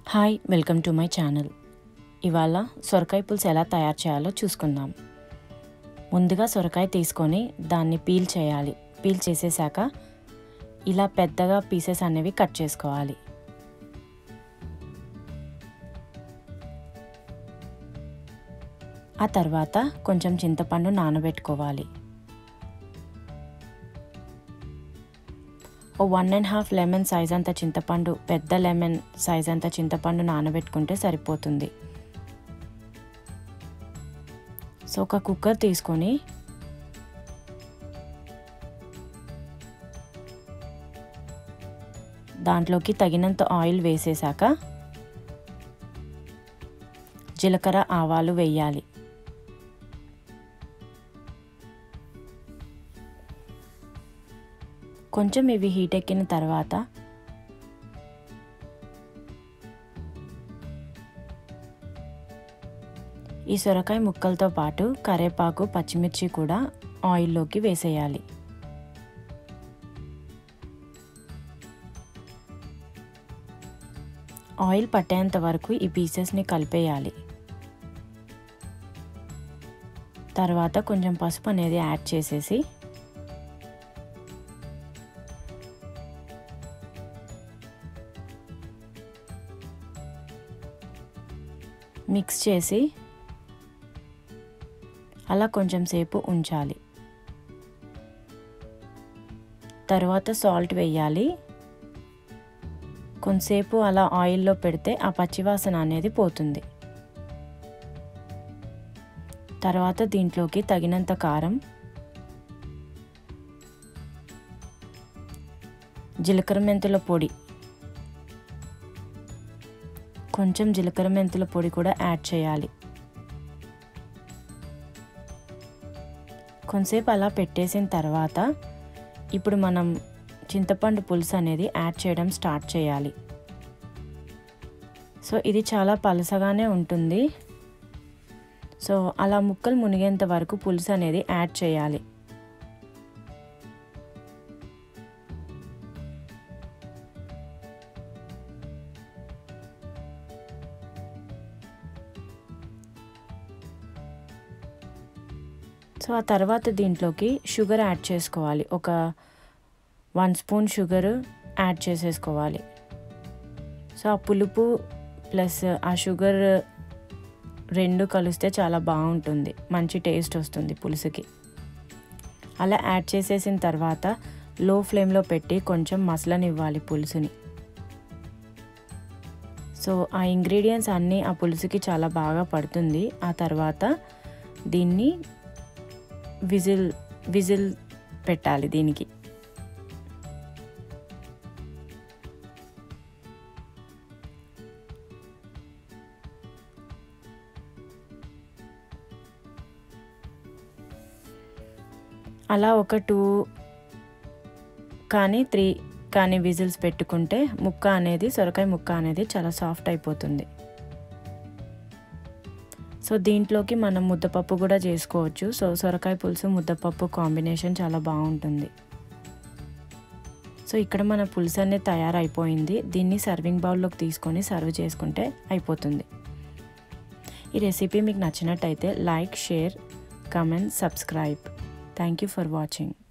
hi welcome to my channel ఇవాళ సొరకాయ పులుసు ఎలా తయారు చేయాలో చూసుకుందాం ముందుగా సొరకాయ తీసుకొని దాన్ని పీల్ చేయాలి పీల్ చేసేసాక ఇలా పెద్దగా పీసెస్ అనేవి కట్ చేసుకోవాలి ఆ తర్వాత కొంచెం చింతపండు నానబెట్టుకోవాలి ఓ one and half lemon size అంత చింతపండు పెద్ద లెమన్ సైజ్ అంత చింతపండు నానబెట్టుకుంటే సరిపోతుంది సో ఒక కుక్కర్ తీసుకొని దాంట్లోకి తగినంత ఆయిల్ వేసేసాక జీలకర్ర ఆవాలు వేయాలి కొంచెం ఇవి హీట్ ఎక్కిన తర్వాత ఈ సొరకాయ ముక్కలతో పాటు కరేపాకు పచ్చిమిర్చి కూడా ఆయిల్లోకి వేసేయాలి ఆయిల్ పట్టేంత వరకు ఈ పీసెస్ని కలిపేయాలి తర్వాత కొంచెం పసుపు అనేది యాడ్ చేసేసి మిక్స్ చేసి అలా కొంచెం సేపు ఉంచాలి తర్వాత సాల్ట్ వేయాలి కొంతసేపు అలా ఆయిల్లో పెడితే ఆ పచ్చివాసన అనేది పోతుంది తర్వాత దీంట్లోకి తగినంత కారం జీలకర్ర మెంతుల పొడి కొంచెం జీలకర్ర మెంతుల పొడి కూడా యాడ్ చేయాలి కొంతసేపు అలా పెట్టేసిన తర్వాత ఇప్పుడు మనం చింతపండు పులుసు అనేది యాడ్ చేయడం స్టార్ట్ చేయాలి సో ఇది చాలా పలసగానే ఉంటుంది సో అలా ముక్కలు మునిగేంత వరకు పులుసు అనేది యాడ్ చేయాలి సో ఆ తర్వాత దీంట్లోకి షుగర్ యాడ్ చేసుకోవాలి ఒక వన్ స్పూన్ షుగర్ యాడ్ చేసేసుకోవాలి సో ఆ పులుపు ప్లస్ ఆ షుగర్ రెండు కలిస్తే చాలా బాగుంటుంది మంచి టేస్ట్ వస్తుంది పులుసుకి అలా యాడ్ చేసేసిన తర్వాత లో ఫ్లేమ్లో పెట్టి కొంచెం మసలనివ్వాలి పులుసుని సో ఆ ఇంగ్రీడియంట్స్ అన్నీ ఆ పులుసుకి చాలా బాగా పడుతుంది ఆ తర్వాత దీన్ని విజిల్ విజిల్ పెట్టాలి దీనికి అలా ఒక టూ కానీ త్రీ కానీ విజిల్స్ పెట్టుకుంటే ముక్క అనేది సొరకాయ ముక్క అనేది చాలా సాఫ్ట్ అయిపోతుంది సో దీంట్లోకి మనం ముద్దపప్పు కూడా చేసుకోవచ్చు సో సొరకాయ పులుసు ముద్దపప్పు కాంబినేషన్ చాలా బాగుంటుంది సో ఇక్కడ మన పులుసు అనేది తయారైపోయింది దీన్ని సర్వింగ్ బౌల్లోకి తీసుకొని సర్వ్ చేసుకుంటే అయిపోతుంది ఈ రెసిపీ మీకు నచ్చినట్టయితే like share comment subscribe thank you for watching